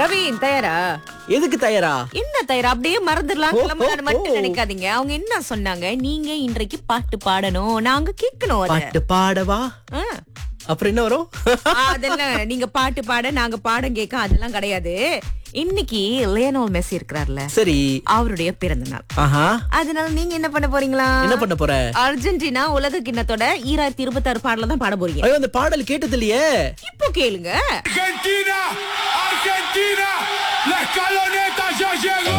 Ravine தயாரா எதுக்கு தயாரா என்ன தயாரா அப்படியே மறந்துடலாம் ஓ, கிளம்பலாம்னு ஓ, மட்டும் ஓ. நினைக்காதீங்க அவங்க என்ன சொன்னாங்க நீங்க இன்றைக்கு பாட்டு பாடணும் நாங்க கேட்கணும் அத பாட்டு பாடவா ஆ. அப்புறம் என்ன வரும் ஆ, அதெல்லாம் நீங்க பாட்டு பாட நாங்க பாடம் கேட்க அதெல்லாம் கிடையாது இன்னைக்கு லியனோல் மெஸ்ஸி இருக்கிறார்ல சரி அவருடைய பிறந்த நாள் ஆஹா அதனால நீங்க என்ன பண்ண போறீங்களா என்ன பண்ண போற அர்ஜென்டினா உலக கிண்ணத்தோட ஈராயிரத்தி இருபத்தி ஆறு பாடல தான் பாட போறீங்க ஐயோ அந்த பாடல் கேட்டது இல்லையே இப்போ கேளுங்க Argentina, Argentina, la escaloneta ya llegó.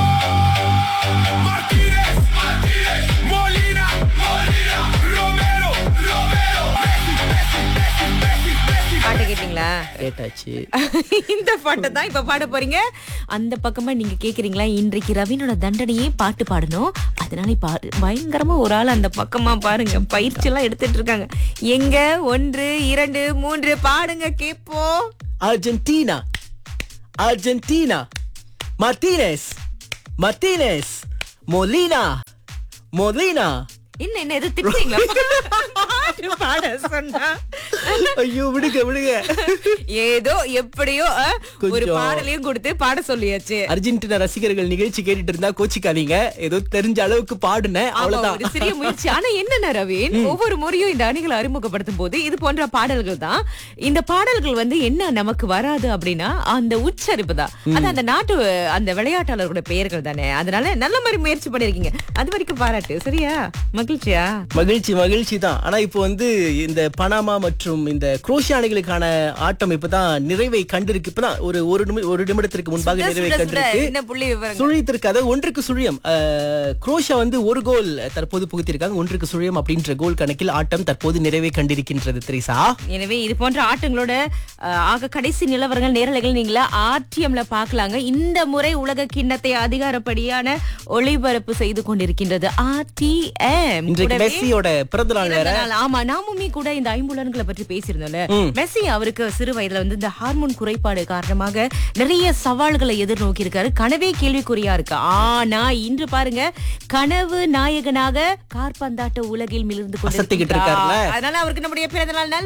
Martínez, Martínez, Molina, Molina, Romero, Romero, Messi, Messi, Messi, Messi, Messi. பாட்டு கேட்டீங்களா கேட்டாச்சு இந்த பாட்டை தான் இப்ப பாட போறீங்க அந்த பக்கமா நீங்க கேக்குறீங்களா இன்றைக்கு ரவினோட தண்டனையே பாட்டு பாடணும் அதனால இப்ப பயங்கரமா ஒரு ஆள் அந்த பக்கமா பாருங்க பயிற்சி எல்லாம் எடுத்துட்டு இருக்காங்க எங்க ஒன்று இரண்டு மூன்று பாடுங்க கேப்போம் Argentina Argentina Martinez Martinez Molina Molina என்ன என்ன எது திட்டுறீங்களா பாட்டு பாட சொன்னா ஐயோ விடுங்க விடுங்க ஏதோ எப்படியோ அ, ஒரு கொஞ்சம். பாடலையும் கொடுத்து பாட சொல்லியாச்சு அர்ஜென்டினா ரசிகர்கள் நிகழ்ச்சி கேட்டுட்டு இருந்தா கோச்சிக்காதீங்க ஏதோ தெரிஞ்ச அளவுக்கு பாடுனேன் ஆமா, அவ்வளவுதான் ஒரு சிறிய முயற்சி ஆனா என்னன்னா ரவீன் ஒவ்வொரு முறையும் இந்த அணிகளை அறிமுகப்படுத்தும் போது இது போன்ற பாடல்கள் தான் இந்த பாடல்கள் வந்து என்ன நமக்கு வராது அப்படின்னா அந்த உச்சரிப்பு தான் அது அந்த நாட்டு அந்த விளையாட்டாளர்களோட பெயர்கள் தானே அதனால நல்ல மாதிரி முயற்சி பண்ணிருக்கீங்க அது வரைக்கும் பாராட்டு சரியா மகிழ்ச்சியா மகிழ்ச்சி மகிழ்ச்சி தான் ஆனா இப்போ வந்து இந்த பனாமா மற்றும் இந்த குரோஷியா அணிகளுக்கான ஆட்டம் இப்பதான் நிறைவை கண்டிருக்கு இப்பதான் ஒரு ஒரு நிமி- ஒரு நிமிடத்திற்கு முன்பாக சுட, நிறைவை சுட, சுட. கண்டிருக்கு என்ன புள்ளி விவரங்கள் சுழித்திருக்கு அதாவது ஒன்றுக்கு சுழியம் அஹ், குரோஷியா வந்து ஒரு கோல் தற்போது புகுத்திருக்காங்க ஒன்றுக்கு சுழியம் அப்படின்ற கோல் கணக்கில் ஆட்டம் தற்போது நிறைவை கண்டிருக்கின்றது திரிசா எனவே இது போன்ற ஆட்டங்களோட அஹ், ஆக கடைசி நிலவரங்கள் நேரலைகள் நீங்கள ஆர்டிஎம்ல பார்க்கலாங்க இந்த முறை உலக கிண்ணத்தை அதிகாரப்படியான ஒளிபரப்பு செய்து கொண்டிருக்கின்றது ஆர்டிஎம் இன்றைக்கு மெஸ்ஸியோட பிறந்த நாள் வேற ஆமா நாமுமே கூட இந்த ஐம்புலன்களை பற்றி பேசியிருந்தோம்ல மெஸ்ஸி அவருக்கு சிறு வயதுல வந்து இந்த ஹார்மோன் குறைபாடு காரணமாக நிறைய சவால்களை எதிர்நோக்கி இருக்காரு கனவே கேள்விக்குறியா இருக்கு ஆனா இன்று பாருங்க கனவு நாயகனாக கார்பந்தாட்ட உலகில் மிளிர்ந்து அசத்திக்கிட்டு இருக்காருல்ல? கொண்டிருக்கிறார் அதனால அவருக்கு நம்முடைய பிறந்த நாள்